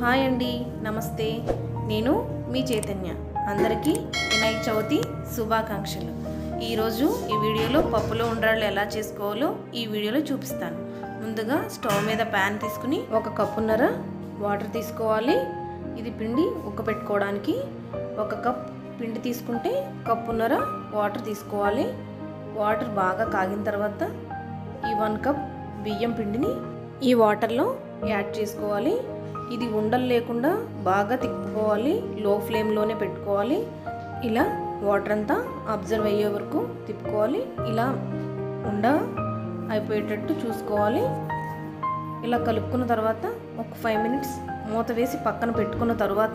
hi అండి నమస్తే నేను మీ చైతన్య అందరికీ వినాయక చవితి శుభాకాంక్షలు ఈరోజు ఈ వీడియోలో పప్పులో ఉండ్రాళ్ళు ఎలా చేసుకోవాలో ఈ వీడియోలో చూపిస్తాను ముందుగా స్టవ్ మీద ప్యాన్ తీసుకుని ఒక కప్పున్నర వాటర్ తీసుకోవాలి ఇది పిండి ఉక్కపెట్టుకోవడానికి ఒక కప్ పిండి తీసుకుంటే కప్పున్నర వాటర్ తీసుకోవాలి వాటర్ బాగా కాగిన తర్వాత ఈ వన్ కప్ బియ్యం పిండిని ఈ వాటర్లో యాడ్ చేసుకోవాలి ఇది ఉండలు లేకుండా బాగా తిప్పుకోవాలి లో ఫ్లేమ్లోనే పెట్టుకోవాలి ఇలా వాటర్ అంతా అబ్జర్వ్ అయ్యే వరకు తిప్పుకోవాలి ఇలా ఉండ అయిపోయేటట్టు చూసుకోవాలి ఇలా కలుపుకున్న తర్వాత ఒక ఫైవ్ మినిట్స్ మూత వేసి పక్కన పెట్టుకున్న తర్వాత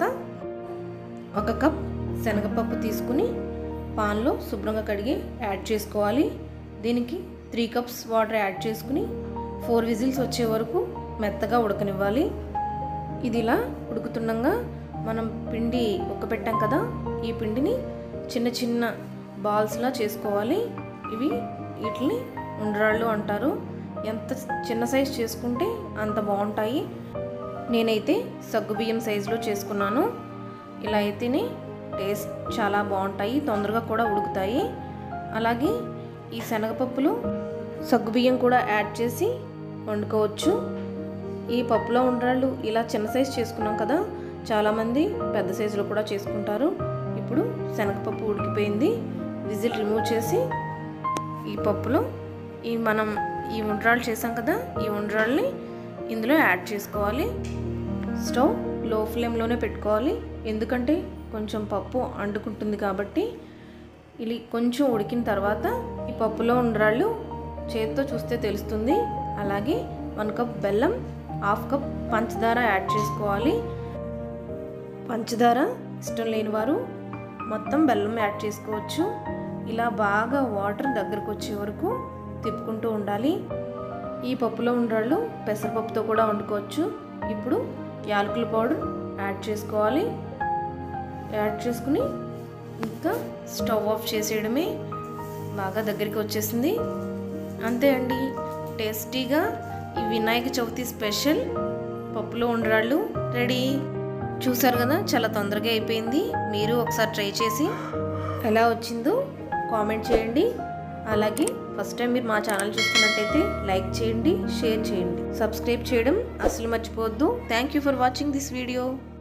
ఒక కప్ శనగపప్పు తీసుకుని పాన్లో శుభ్రంగా కడిగి యాడ్ చేసుకోవాలి దీనికి త్రీ కప్స్ వాటర్ యాడ్ చేసుకుని ఫోర్ విజిల్స్ వచ్చే వరకు మెత్తగా ఉడకనివ్వాలి ఇది ఇలా ఉడుకుతుండగా మనం పిండి ఉక్కపెట్టాం కదా ఈ పిండిని చిన్న చిన్న బాల్స్లా చేసుకోవాలి ఇవి వీటిని ఉండ్రాళ్ళు అంటారు ఎంత చిన్న సైజ్ చేసుకుంటే అంత బాగుంటాయి నేనైతే సగ్గుబియ్యం సైజులో చేసుకున్నాను ఇలా అయితేనే టేస్ట్ చాలా బాగుంటాయి తొందరగా కూడా ఉడుకుతాయి అలాగే ఈ శనగపప్పులు సగ్గుబియ్యం కూడా యాడ్ చేసి వండుకోవచ్చు ఈ పప్పులో ఉండ్రాళ్ళు ఇలా చిన్న సైజు చేసుకున్నాం కదా చాలామంది పెద్ద సైజులో కూడా చేసుకుంటారు ఇప్పుడు శనగపప్పు ఉడికిపోయింది విజిల్ రిమూవ్ చేసి ఈ పప్పులో ఈ మనం ఈ ఉండ్రాళ్ళు చేసాం కదా ఈ ఉండ్రాళ్ళని ఇందులో యాడ్ చేసుకోవాలి స్టవ్ లో ఫ్లేమ్లోనే పెట్టుకోవాలి ఎందుకంటే కొంచెం పప్పు అంటుకుంటుంది కాబట్టి ఇది కొంచెం ఉడికిన తర్వాత ఈ పప్పులో ఉండ్రాళ్ళు చేతితో చూస్తే తెలుస్తుంది అలాగే వన్ కప్ బెల్లం హాఫ్ కప్ పంచదార యాడ్ చేసుకోవాలి పంచదార ఇష్టం లేని వారు మొత్తం బెల్లం యాడ్ చేసుకోవచ్చు ఇలా బాగా వాటర్ దగ్గరకు వచ్చే వరకు తిప్పుకుంటూ ఉండాలి ఈ పప్పులో ఉండ్రాళ్ళు పెసరపప్పుతో కూడా వండుకోవచ్చు ఇప్పుడు యాలకుల పౌడర్ యాడ్ చేసుకోవాలి యాడ్ చేసుకుని ఇంకా స్టవ్ ఆఫ్ చేసేయడమే బాగా దగ్గరికి వచ్చేసింది అంతే అండి టేస్టీగా ఈ వినాయక చవితి స్పెషల్ పప్పులో ఉండ్రాళ్ళు రెడీ చూసారు కదా చాలా తొందరగా అయిపోయింది మీరు ఒకసారి ట్రై చేసి ఎలా వచ్చిందో కామెంట్ చేయండి అలాగే ఫస్ట్ టైం మీరు మా ఛానల్ చూస్తున్నట్టయితే లైక్ చేయండి షేర్ చేయండి సబ్స్క్రైబ్ చేయడం అసలు మర్చిపోవద్దు thank you for watching this video